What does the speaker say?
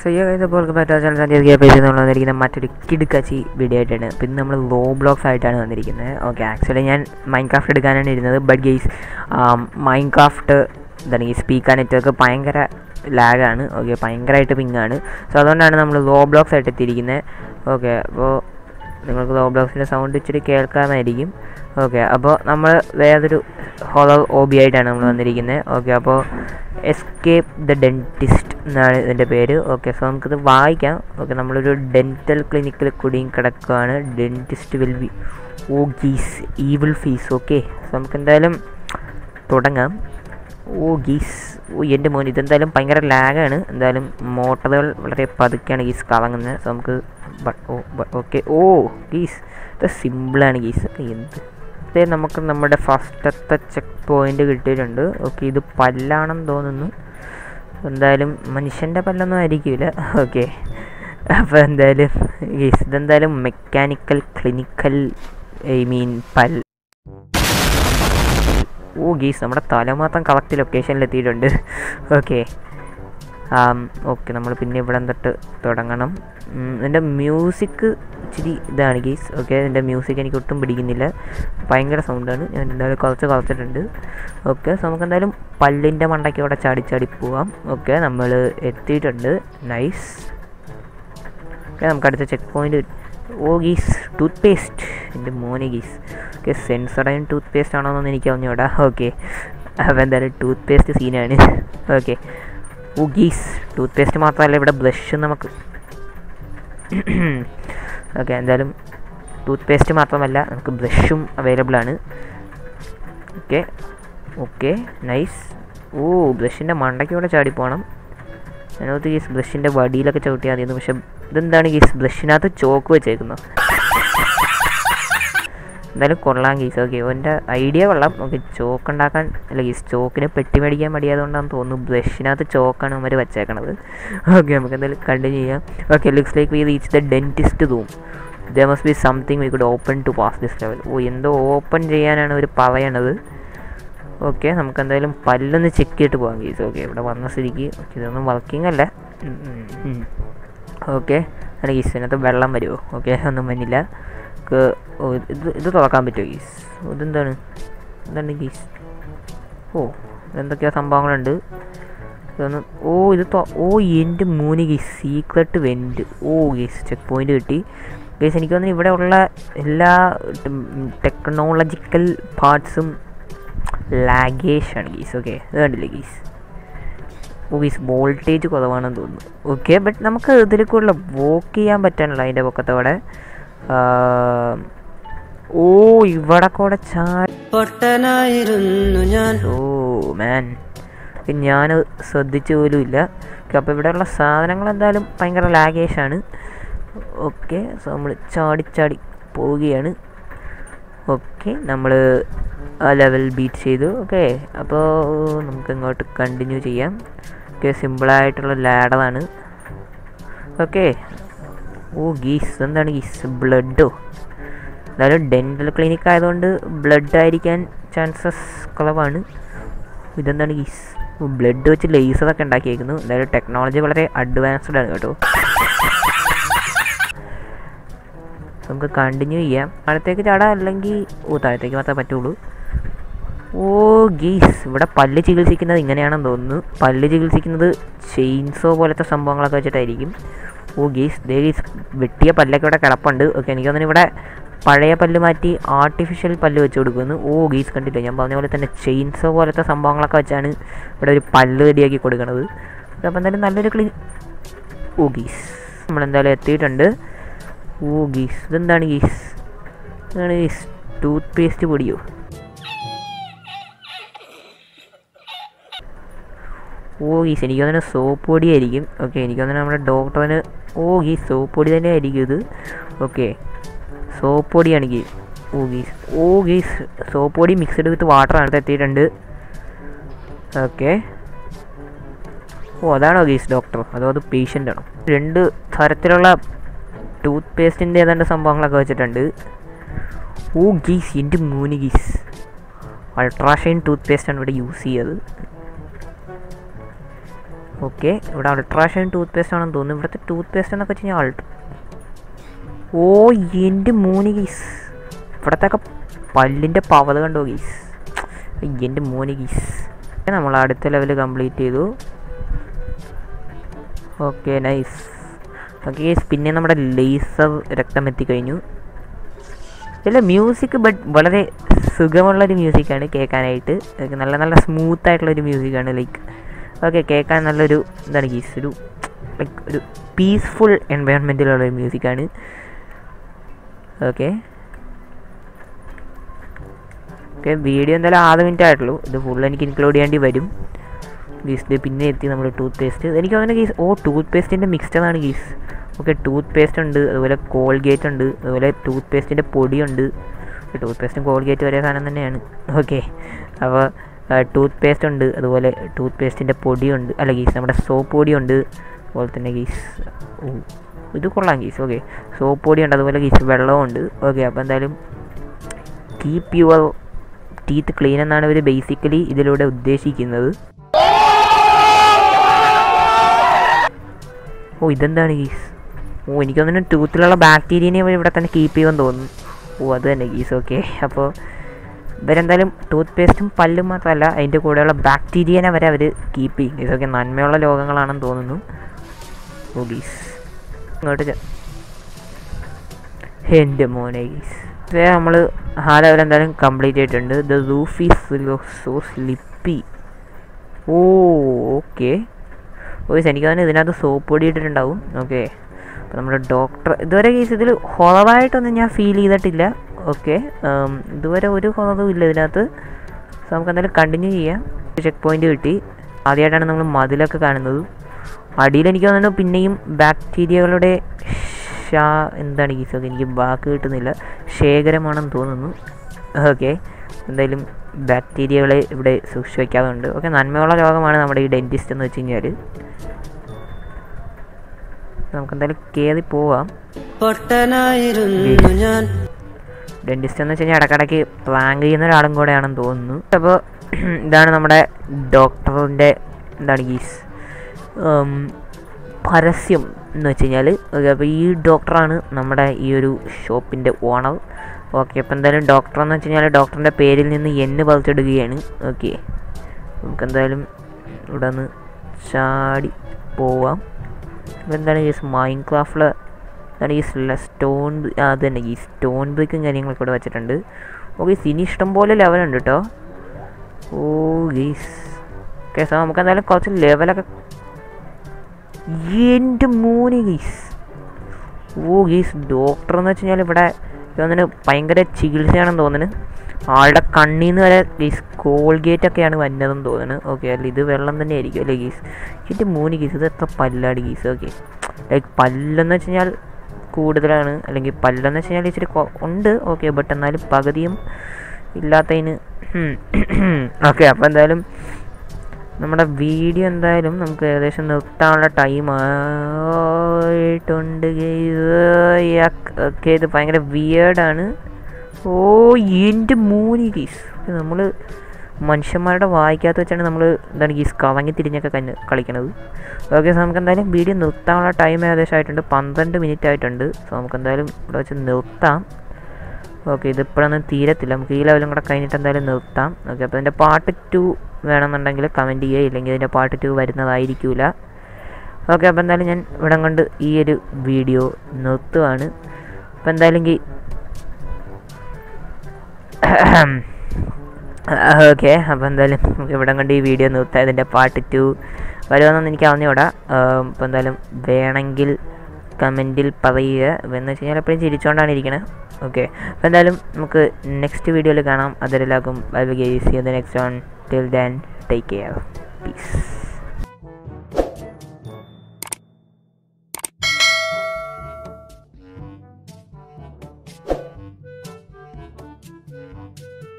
so ഈ ഇതുപോലെ പറ്റാത്ത വന്നിരിക്കുന്ന മറ്റൊരു കിടുക്കാച്ചി വീഡിയോ ആയിട്ടാണ് പിന്നെ നമ്മൾ ലോ ബ്ലോക്സ് ആയിട്ടാണ് വന്നിരിക്കുന്നത് ഓക്കെ ആക്ച്വലി ഞാൻ മൈൻക്രാഫ്റ്റ് എടുക്കാനാണ് ഇരുന്നത് ബട്ട് ഗെയ്സ് മൈൻക്രാഫ്റ്റ് എന്താണ് ഈ സ്പീക്കർ നെറ്റ്വർക്ക് ഭയങ്കര ലാഗാണ് ഓക്കെ ഭയങ്കരമായിട്ട് പിങ്ങാണ് സോ അതുകൊണ്ടാണ് നമ്മൾ ലോ ബ്ലോക്സ് ആയിട്ട് എത്തിയിരിക്കുന്നത് ഓക്കെ അപ്പോൾ നിങ്ങൾക്ക് ലോ ബ്ലോക്സിൻ്റെ സൗണ്ട് ഇച്ചിരി കേൾക്കാമായിരിക്കും ഓക്കെ അപ്പോൾ നമ്മൾ വേറൊരു ഹോളോ ഓബി ആയിട്ടാണ് നമ്മൾ വന്നിരിക്കുന്നത് ഓക്കെ അപ്പോൾ എസ്കേപ്പ് ദ ഡെൻറ്റിസ്റ്റ് എന്നാണ് ഇതിൻ്റെ പേര് ഓക്കെ സോ നമുക്കിത് വായിക്കാം ഓക്കെ നമ്മളൊരു ഡെൻറ്റൽ ക്ലിനിക്കിൽ കൂടിയും കിടക്കുകയാണ് dentist will be oh guys evil fees okay so നമുക്ക് എന്തായാലും തുടങ്ങാം ഓ ഗീസ് ഓ എൻ്റെ മോൻ ഇതെന്തായാലും ഭയങ്കര ലാഗാണ് എന്തായാലും മോട്ടറുകൾ വളരെ പതുക്കെയാണ് ഗീസ് കറങ്ങുന്നത് സോ നമുക്ക് ഓ ഓക്കെ ഓ ഗീസ് ഇത് സിമ്പിളാണ് ഗീസ് എന്ത് ഇതേ നമുക്ക് നമ്മുടെ ഫസ്റ്റത്തെ ചെക്ക് പോയിന്റ് കിട്ടിയിട്ടുണ്ട് ഓക്കെ ഇത് പല്ലാണെന്ന് തോന്നുന്നു എന്തായാലും മനുഷ്യൻ്റെ പല്ലൊന്നും ആയിരിക്കില്ല ഓക്കെ അപ്പോൾ എന്തായാലും ഗീസ് ഇതെന്തായാലും മെക്കാനിക്കൽ ക്ലിനിക്കൽ ഐ മീൻ പൽ ഓ ഗീസ് നമ്മുടെ തല മാത്രം കറക്റ്റ് ലൊക്കേഷനിൽ എത്തിയിട്ടുണ്ട് ഓക്കെ ഓക്കെ നമ്മൾ പിന്നെ ഇവിടെ തൊട്ട് തുടങ്ങണം എൻ്റെ മ്യൂസിക് ഇച്ചിരി ഇതാണ് ഗീസ് ഓക്കെ എൻ്റെ മ്യൂസിക് എനിക്ക് ഒട്ടും പിടിക്കുന്നില്ല ഭയങ്കര സൗണ്ടാണ് ഞാൻ എന്തായാലും കുറച്ച് കുറച്ചിട്ടുണ്ട് ഓക്കെ സോ നമുക്ക് എന്തായാലും പല്ലിൻ്റെ മണ്ടയ്ക്ക് ഇവിടെ ചാടി ചാടി പോവാം ഓക്കെ നമ്മൾ എത്തിയിട്ടുണ്ട് നൈസ് ഓക്കെ നമുക്ക് അടുത്ത checkpoint oh guys toothpaste എൻ്റെ മോനെ guys okay Sensodyne toothpaste ആണോ എന്ന് എനിക്ക് അറിഞ്ഞൂടാ ഓക്കെ അപ്പോൾ എന്തായാലും ടൂത്ത് പേസ്റ്റ് സീനാണ് okay oh guys toothpaste മാത്രമല്ല ഇവിടെ ബ്ലഷ് നമുക്ക് ഓക്കെ എന്തായാലും ടൂത്ത് പേസ്റ്റ് മാത്രമല്ല നമുക്ക് ബ്ലഷും അവൈലബിൾ ആണ് ഓക്കെ ഓക്കെ നൈസ് ഓ ബ്ലഷിൻ്റെ മണ്ടയ്ക്ക് കൂടെ ചാടി പോകണം അതിനകത്ത് ഗീസ് ബ്ലഷിൻ്റെ വടിയിലൊക്കെ ചവിട്ടിയാൽ മതിയെന്ന് പക്ഷെ ഇതെന്താണ് ഗീസ് ബ്ലഷിനകത്ത് ചോക്ക് വെച്ചേക്കുന്നത് എന്തായാലും കൊള്ളാം ഗീസ് ഓക്കെ എൻ്റെ ഐഡിയ കൊള്ളാം ഓക്കെ ചോക്ക് ഉണ്ടാക്കാൻ അല്ല ഗീസ് ചോക്കിന് പെട്ടി മേടിക്കാൻ മടിയായതുകൊണ്ടാണെന്ന് തോന്നുന്നു ബ്ലഷിനകത്ത് ചോക്കാണ് അവർ വെച്ചേക്കണത് ഓക്കെ നമുക്ക് എന്തായാലും കണ്ടിന്യൂ ചെയ്യാം okay looks like we reach the dentist room the must be something we could open to pass this level oh എന്തോ ഓപ്പൺ ചെയ്യാനാണ് അവർ പറയണത് ഓക്കെ നമുക്ക് എന്തായാലും പല്ലൊന്ന് ചെക്ക് ചെയ്തിട്ട് പോകാം ഗീസ് ഓക്കെ ഇവിടെ വന്ന സ്ഥിതിക്ക് ഇതൊന്നും വർക്കിംഗ് അല്ല ഓക്കെ അല്ല ഗീസ് ഇതിനകത്ത് വെള്ളം വരുമോ ഓക്കെ ഒന്നും വന്നില്ല ഓ ഇത് ഇത് തുറക്കാൻ പറ്റുമോ ഗീസ് ഇതെന്താണ് എന്താണ് ഗീസ് ഓ എന്തൊക്കെയോ സംഭവങ്ങളുണ്ട് ഇതൊന്ന് ഓ ഇത് ഓ എൻ്റെ മൂന്ന് guys secret vent oh guys checkpoint കിട്ടി ഗീസ് എനിക്ക് തോന്നുന്നു ഇവിടെ ഉള്ള എല്ലാ ടെക്നോളജിക്കൽ പാർട്സും ലാഗേഷാണ് ഗീസ് ഓക്കെ ഇത് കണ്ടില്ലേ ഗീസ് ഓ ഗീസ് വോൾട്ടേജ് കുറവാണെന്ന് തോന്നുന്നു ഓക്കെ ബട്ട് നമുക്ക് ഇതിൽ കൂടുതൽ വോക്ക് ചെയ്യാൻ പറ്റാനുള്ള അതിൻ്റെ പൊക്കത്തോടെ ഓ ഇവിടെ കൂടെ പൊട്ടനായിരുന്നു ഞാൻ ഓ മാൻ ഞാൻ ശ്രദ്ധിച്ചു പോലും ഇല്ല അപ്പോൾ ഇവിടെയുള്ള സാധനങ്ങൾ എന്തായാലും ഭയങ്കര ലാഗേഷാണ് ഓക്കെ സോ നമ്മൾ ചാടി ചാടി പോവുകയാണ് ഓക്കെ നമ്മൾ ആ ലെവൽ ബീറ്റ് ചെയ്തു ഓക്കെ അപ്പോൾ നമുക്ക് ഇങ്ങോട്ട് കണ്ടിന്യൂ ചെയ്യാം ഓക്കെ സിമ്പിളായിട്ടുള്ള ലാഡറാണ് ഓക്കെ ഓ ഗീസ് എന്താണ് ഗീസ് ബ്ലഡോ എന്തായാലും ഡെൻറ്റൽ ക്ലിനിക്ക് ആയതുകൊണ്ട് ബ്ലഡ് ആയിരിക്കാൻ ചാൻസസ് കുറവാണ് ഇതെന്താണ് ഗീസ് ബ്ലഡ് വെച്ച് ലേസറൊക്കെ ഉണ്ടാക്കിയേക്കുന്നു എന്തായാലും ടെക്നോളജി വളരെ അഡ്വാൻസ്ഡ് ആണ് കേട്ടോ നമുക്ക് കണ്ടിന്യൂ ചെയ്യാം അടുത്തേക്ക് ചാടാം അല്ലെങ്കിൽ ഓ താഴത്തേക്ക് മാത്രമേ പറ്റുള്ളൂ ഓ ഗീസ് ഇവിടെ പല്ല് ചികിത്സിക്കുന്നത് ഇങ്ങനെയാണെന്ന് തോന്നുന്നു പല്ല് ചികിത്സിക്കുന്നത് ചെയിൻസോ പോലത്തെ സംഭവങ്ങളൊക്കെ വെച്ചിട്ടായിരിക്കും ഓ ഗീസ് ദേ ഗീസ് വെട്ടിയ പല്ലൊക്കെ ഇവിടെ കിടപ്പുണ്ട് ഓക്കെ എനിക്ക് തോന്നുന്നു ഇവിടെ പഴയ പല്ല് മാറ്റി ആർട്ടിഫിഷ്യൽ പല്ല് വെച്ച് കൊടുക്കുന്നു ഓ ഗീസ് കണ്ടില്ല ഞാൻ പറഞ്ഞ പോലെ തന്നെ ചെയിൻസോ പോലത്തെ സംഭവങ്ങളൊക്കെ വെച്ചാണ് ഇവിടെ ഒരു പല്ല് റെഡിയാക്കി കൊടുക്കുന്നത് അപ്പോൾ എന്തായാലും നല്ലൊരു ക്ലീൻ ഓ ഗീസ് നമ്മളെന്തായാലും എത്തിയിട്ടുണ്ട് ഓ ഗീസ് ഇതെന്താണ് ഗീസ് ഇതാണ് ഗീസ് ടൂത്ത് പേസ്റ്റ് പൊടിയോ ഓ ഗീസ് എനിക്ക് തോന്നുന്നു സോപ്പ് പൊടിയായിരിക്കും ഓക്കെ എനിക്ക് തോന്നുന്നു നമ്മുടെ ഡോക്ടറിന് ഓ ഗീസ് സോപ്പ് പൊടി തന്നെ ആയിരിക്കും ഇത് ഓക്കെ സോപ്പ് പൊടിയാണ് guys oh guys oh guys soap പൊടി മിക്സ്ഡ് വിത്ത് വാട്ടർ അടുത്ത് എത്തിയിട്ടുണ്ട് ഓക്കെ ഓ അതാണോ ഗീസ് ഡോക്ടർ അതോ അത് പേഷ്യൻ്റ് ആണോ രണ്ട് തരത്തിലുള്ള ടൂത്ത് പേസ്റ്റിൻ്റെ ഏതാണ്ട് സംഭവങ്ങളൊക്കെ വെച്ചിട്ടുണ്ട് ഓ ഗീസ് എൻ്റെ മൂന്ന് ഗീസ് അൾട്രാഷൈൻ ടൂത്ത് പേസ്റ്റാണ് ഇവിടെ യൂസ് ചെയ്തത് ഓക്കെ ഇവിടെ അൾട്രാഷൻ ടൂത്ത് പേസ്റ്റ് ആണെന്ന് തോന്നുന്നു ഇവിടുത്തെ ടൂത്ത് പേസ്റ്റ് എന്നൊക്കെ വെച്ച് കഴിഞ്ഞാൽ അൾട്ര ഓ എൻ്റെ മോന് ഗീസ് ഇവിടത്തെ ഒക്കെ പല്ലിൻ്റെ പവത് കണ്ടോ ഗീസ് എൻ്റെ മോന് ഗീസ് നമ്മൾ അടുത്ത ലെവൽ കംപ്ലീറ്റ് ചെയ്തു ഓക്കെ നൈസ് ഓക്കെ ഗീസ് പിന്നെ നമ്മുടെ ലേസർ രക്തം എത്തിക്കഴിഞ്ഞു ഇതിലെ മ്യൂസിക് ബട്ട് വളരെ സുഖമുള്ളൊരു മ്യൂസിക്കാണ് കേൾക്കാനായിട്ട് like നല്ല നല്ല സ്മൂത്ത് ആയിട്ടുള്ളൊരു മ്യൂസിക്കാണ് ലൈക്ക് ഓക്കെ കേൾക്കാൻ നല്ലൊരു എന്താണ് ഗീസ് ഒരു ലൈക്ക് ഒരു പീസ്ഫുൾ എൻവയോൺമെൻറ്റിലുള്ള ഒരു മ്യൂസിക്കാണ് ഓക്കെ ഓക്കെ വീഡിയോ എന്തായാലും ആറ് മിനിറ്റ് ആയിട്ടുള്ളൂ ഇത് ഫുൾ എനിക്ക് ഇൻക്ലൂഡ് ചെയ്യേണ്ടി വരും ഗീസ് ഇത് പിന്നെ എത്തി നമ്മൾ ടൂത്ത് പേസ്റ്റ് എനിക്ക് തോന്നുന്നു ഗീസ് ഓ ടൂത്ത് പേസ്റ്റിൻ്റെ മിക്സ്ചറാണ് ഗീസ് ഓക്കെ ടൂത്ത് പേസ്റ്റ് ഉണ്ട് അതുപോലെ കോൾഗേറ്റ് ഉണ്ട് അതുപോലെ ടൂത്ത് പേസ്റ്റിൻ്റെ പൊടിയുണ്ട് ടൂത്ത് പേസ്റ്റും കോൾഗേറ്റ് ഒരേ സാധനം തന്നെയാണ് ഓക്കെ അപ്പോൾ ടൂത്ത് പേസ്റ്റ് ഉണ്ട് അതുപോലെ ടൂത്ത് പേസ്റ്റിൻ്റെ പൊടിയുണ്ട് അല്ല ഗീസ് നമ്മുടെ സോപ്പ് പൊടിയുണ്ട് അതുപോലെ തന്നെ ഗീസ് ഓ ഇത് കൊള്ളാം ഗീസ് ഓക്കെ സോപ്പ് പൊടിയുണ്ട് അതുപോലെ ഗീസ് വെള്ളമുണ്ട് ഓക്കെ അപ്പോൾ എന്തായാലും കീപ്പ് യുവർ ടീത്ത് ക്ലീൻ എന്നാണ് ഇവർ ബേസിക്കലി ഇതിലൂടെ ഉദ്ദേശിക്കുന്നത് ഓ ഇതെന്താണ് ഗീസ് ഓ എനിക്ക് തോന്നുന്നു ടൂത്തിലുള്ള ബാക്ടീരിയനെ അവർ ഇവിടെ തന്നെ കീപ്പ് ചെയ്യുമെന്ന് തോന്നുന്നു ഓ അത് തന്നെ ഗീസ് ഓക്കെ അപ്പോൾ ഇവരെന്തായാലും ടൂത്ത് പേസ്റ്റും പല്ലും മാത്രമല്ല അതിൻ്റെ കൂടെയുള്ള ബാക്ടീരിയനെ വരെ അവർ കീപ്പ് ചെയ്യും ഇതൊക്കെ നന്മയുള്ള രോഗങ്ങളാണെന്ന് തോന്നുന്നു ഓ ഗീസ് ഇങ്ങോട്ട് ചെ- എൻ്റെ മോനെ ഗീസ് ഇതേ നമ്മൾ ആ ലെവൽ എന്തായാലും കംപ്ലീറ്റ് ചെയ്തിട്ടുണ്ട് the roofy so slippy oh okay oh എനിക്ക് തന്നെ ഇതിനകത്ത് സോപ്പ് പൊടി ഇട്ടിട്ടുണ്ടാവും ഓക്കെ അപ്പോൾ നമ്മുടെ ഡോക്ടർ ഇതുവരെ കേസ് ഇതിൽ ഹൊളവായിട്ടൊന്നും ഞാൻ ഫീൽ ചെയ്തിട്ടില്ല ഓക്കെ ഇതുവരെ ഒരു ഹൊളവും ഇല്ല ഇതിനകത്ത് സോ നമുക്ക് എന്തായാലും കണ്ടിന്യൂ ചെയ്യാം ചെക്ക് പോയിന്റ് കിട്ടി ആദ്യമായിട്ടാണ് നമ്മൾ മതിലൊക്കെ കാണുന്നത് അടിയിൽ എനിക്ക് തോന്നുന്നു പിന്നെയും ബാക്ടീരിയകളുടെ ഷാ എന്താണ് ഗീസൊക്കെ എനിക്ക് വാക്ക് കിട്ടുന്നില്ല ശേഖരമാണെന്ന് തോന്നുന്നു ഓക്കെ എന്തായാലും ബാക്ടീരിയകളെ ഇവിടെ സൂക്ഷിച്ച് വയ്ക്കാറുണ്ട് ഓക്കെ നന്മയുള്ള രോഗമാണ് നമ്മുടെ ഈ ഡെൻറ്റിസ്റ്റ് എന്ന് വെച്ച് കഴിഞ്ഞാൽ നമുക്ക് എന്തായാലും കയറി പോവാം പൊട്ടനായിരുന്നു ഞാൻ ഡെൻറ്റിസ്റ്റ് എന്ന് വെച്ച് കഴിഞ്ഞാൽ ഇടയ്ക്കിടയ്ക്ക് പ്ലാങ്ക് ചെയ്യുന്ന ഒരാളും കൂടെയാണെന്ന് തോന്നുന്നു അപ്പോൾ ഇതാണ് നമ്മുടെ ഡോക്ടറിൻ്റെ എന്താണ് ഗീസ് ഉം, പരസ്യം എന്ന് വെച്ച് കഴിഞ്ഞാൽ അപ്പോൾ ഈ ഡോക്ടറാണ് നമ്മുടെ ഈ ഒരു ഷോപ്പിൻ്റെ ഓണർ ഓക്കെ അപ്പോൾ എന്തായാലും ഡോക്ടർ എന്ന് വെച്ച് കഴിഞ്ഞാൽ ഡോക്ടറിൻ്റെ പേരിൽ നിന്ന് എന്നെ പറിച്ചെടുക്കുകയാണ് ഓക്കെ നമുക്ക് എന്തായാലും ഇവിടെ നിന്ന് ചാടി പോവാം അപ്പോൾ എന്താണ് ഈ മൈൻ ക്രാഫ്റ്റിൽ എന്താണ് ഈ സ്റ്റോൺ അത് തന്നെ ഈ സ്റ്റോൺ ബ്രിക്കും കാര്യങ്ങളൊക്കെ ഇവിടെ വെച്ചിട്ടുണ്ട് ഓക്കെ ഇനി ഇഷ്ടം പോലെ ലെവലുണ്ട് കേട്ടോ ഓ ഗീസ് ഓക്കെ സോ നമുക്ക് എന്തായാലും കുറച്ച് ലെവലൊക്കെ എൻ്റെ മോനെ ഗീസ് ഓ ഗീസ് ഡോക്ടർ എന്ന് വെച്ച് കഴിഞ്ഞാൽ ഇവിടെ തോന്നുന്നു ഭയങ്കര ചികിത്സയാണെന്ന് തോന്നുന്നു ആളുടെ കണ്ണിൽ നിന്ന് വരെ ഗീസ് കോൾഗേറ്റ് ഒക്കെയാണ് വന്നതെന്ന് തോന്നുന്നു ഓക്കെ അല്ല ഇത് വെള്ളം തന്നെ ആയിരിക്കും അല്ലേ ഗീസ് എൻ്റെ മൂന്ന് ഗീസ് ഇത് എത്ര പല്ലാടി ഗീസ് ഓക്കെ ലൈക്ക് പല്ലെന്ന് വെച്ച് കഴിഞ്ഞാൽ കൂടുതലാണ് അല്ലെങ്കിൽ പല്ലെന്ന് വെച്ച് കഴിഞ്ഞാൽ ഇച്ചിരി കൊ- ഉണ്ട് ഓക്കെ ബട്ട് എന്നാലും പകുതിയും ഇല്ലാത്തതിന് ഓക്കെ അപ്പോൾ എന്തായാലും നമ്മുടെ വീഡിയോ എന്തായാലും നമുക്ക് ഏകദേശം നിർത്താനുള്ള ടൈം ആയിട്ടുണ്ട് ഓക്കെ ഇത് ഭയങ്കര വിയേർഡാണ് ഓ എൻ്റെ മൂന്ന് ഗീസ് നമ്മൾ മനുഷ്യന്മാരുടെ വായിക്കാത്ത വെച്ചാണ് നമ്മൾ എന്താണ് ഗീസ് കറങ്ങി തിരിഞ്ഞൊക്കെ കഞ്ഞ് കളിക്കണത് ഓക്കെ സോ നമുക്ക് എന്തായാലും വീഡിയോ നിർത്താനുള്ള ടൈം ഏകദേശം ആയിട്ടുണ്ട് പന്ത്രണ്ട് മിനിറ്റ് ആയിട്ടുണ്ട് സോ നമുക്ക് എന്തായാലും ഇവിടെ വെച്ച് നിർത്താം ഓക്കെ ഇതിപ്പോഴൊന്നും തീരത്തില്ല നമുക്ക് ഈ ലെവലും കൂടെ കഴിഞ്ഞിട്ട് എന്തായാലും നിർത്താം ഓക്കെ അപ്പോൾ ഇതിൻ്റെ പാർട്ട് ടു വേണമെന്നുണ്ടെങ്കിൽ കമൻറ്റ് ചെയ്യുക ഇല്ലെങ്കിൽ ഇതിൻ്റെ പാർട്ട് ടു വരുന്നതായിരിക്കില്ല ഓക്കെ അപ്പോൾ എന്തായാലും ഞാൻ ഇവിടം കൊണ്ട് ഈ ഒരു വീഡിയോ നിർത്തുവാണ് അപ്പോൾ എന്തായാലും ഈ ഓക്കെ അപ്പോൾ എന്തായാലും നമുക്ക് ഇവിടം കൊണ്ട് ഈ വീഡിയോ നിർത്താം ഇതിൻ്റെ പാർട്ട് ടു വരുമെന്നൊന്നും എനിക്ക് അറിഞ്ഞുകൂടാ അപ്പോൾ എന്തായാലും വേണമെങ്കിൽ കമൻറ്റിൽ പറയുക എന്ന് വെച്ച് കഴിഞ്ഞാൽ എപ്പോഴും ചിരിച്ചുകൊണ്ടാണ് ഇരിക്കണത് ഓക്കെ അപ്പോൾ എന്തായാലും നമുക്ക് നെക്സ്റ്റ് വീഡിയോയിൽ കാണാം അതിലെല്ലാവർക്കും bye bye guys next on till then take care piece